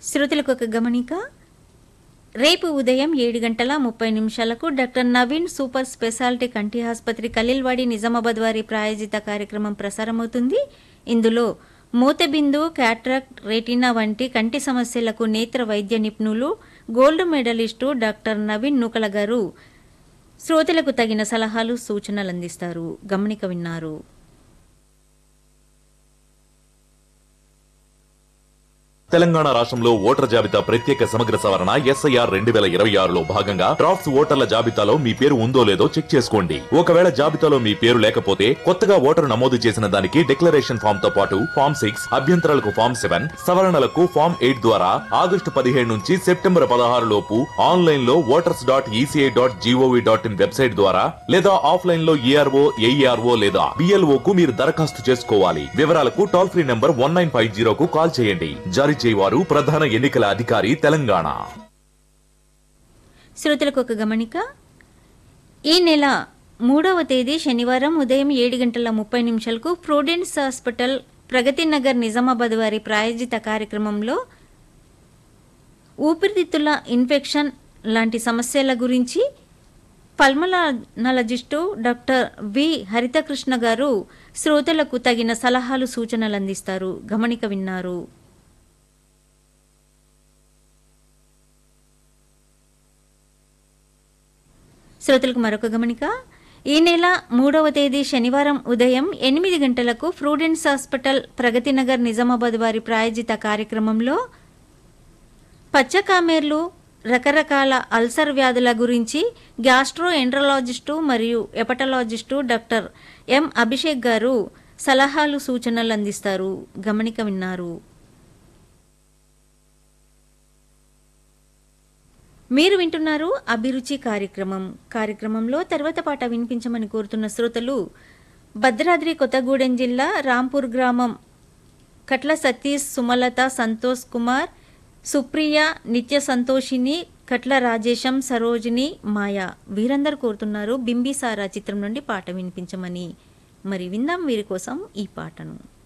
శ్రోతలకు ఒక గమనిక రేపు ఉదయం ఏడు గంటల ముప్పై నిమిషాలకు డాక్టర్ నవీన్ సూపర్ స్పెషాలిటీ కంటి ఆసుపత్రి కలీల్వాడి నిజామాబాద్ వారి ప్రాయోజిత కార్యక్రమం ప్రసారమవుతుంది ఇందులో మూతబిందు క్యాట్రాక్ట్ రెటీనా వంటి కంటి సమస్యలకు నేత్ర వైద్య నిపుణులు gold medalist doctor Naveen Nookala గారు శ్రోతలకు తగిన సలహాలు సూచనలు అందిస్తారు గమనిక విన్నారు తెలంగాణ రాష్ట్రంలో ఓటర్ జాబితా ప్రత్యేక సమగ్ర సవరణ ఎస్ఐఆర్ రెండు వేల ఇరవై ఆరులో భాగంగా డ్రాఫ్ట్స్ ఓటర్ల జాబితాలో మీ పేరు ఉందో లేదో చెక్ చేసుకోండి ఒకవేళ జాబితాలో మీ పేరు లేకపోతే కొత్తగా ఓటరు నమోదు చేసిన దానికి డిక్లరేషన్ ఫామ్ తో పాటు ఫామ్ సిక్స్ అభ్యంతరాలకు ఫామ్ సెవెన్ సవరణలకు ఫామ్ ఎయిట్ ద్వారా ఆగస్టు పదిహేడు నుంచి సెప్టెంబర్ పదహారు లోపు ఆన్లైన్ లో voters dot ECI dot GOV dot in website ద్వారా లేదా ఆఫ్లైన్ లో ఏఆర్ఓ ఏఈఆర్ఓ లేదా బిఎల్ఓ కు మీరు దరఖాస్తు చేసుకోవాలి వివరాలకు toll free number one nine five జీరోకు కాల్ చేయండి జారీ చేయవారు ప్రధాన ఎన్నికల అధికారి తెలంగాణ శ్రోతలకు ఒక గమనిక ఈ నెల మూడవ తేదీ శనివారం ఉదయం ఏడు గంటల ముప్పై నిమిషాలకు ప్రోడెన్స్ హాస్పిటల్ ప్రగతి నగర్ నిజామాబాద్ వారి ప్రాయోజిత కార్యక్రమంలో ఊపిరితిత్తుల ఇన్ఫెక్షన్ లాంటి సమస్యల గురించి పల్మనాలజిస్టు డాక్టర్ వి హరితకృష్ణ గారు శ్రోతలకు తగిన సలహాలు సూచనలు అందిస్తారు గమనిక విన్నారు శ్రోతలకు మరొక గమనిక ఈ నెల మూడవ తేదీ శనివారం ఉదయం ఎనిమిది గంటలకు ఫ్రూడెన్స్ హాస్పిటల్ ప్రగతి నగర్ నిజామాబాద్ వారి ప్రాయోజిత కార్యక్రమంలో పచ్చకామేర్లు రకరకాల అల్సర్ వ్యాధుల గురించి గ్యాస్ట్రో ఎండ్రలాజిస్టు మరియు ఎపటలాజిస్టు డాక్టర్ ఎం అభిషేక్ గారు సలహాలు సూచనలు అందిస్తారు గమనిక విన్నారు మీరు వింటున్నారు అభిరుచి కార్యక్రమం కార్యక్రమంలో తర్వాత పాట వినిపించమని కోరుతున్న శ్రోతలు భద్రాద్రి కొత్తగూడెం జిల్లా రాంపూర్ గ్రామం కట్ల సతీష్ సుమలత సంతోష్ కుమార్ సుప్రియ నిత్య సంతోషిని కట్ల రాజేశం సరోజిని మాయా వీరందరూ కోరుతున్నారు బింబిసారా చిత్రం నుండి పాట వినిపించమని మరి విందాం వీరి కోసం ఈ పాటను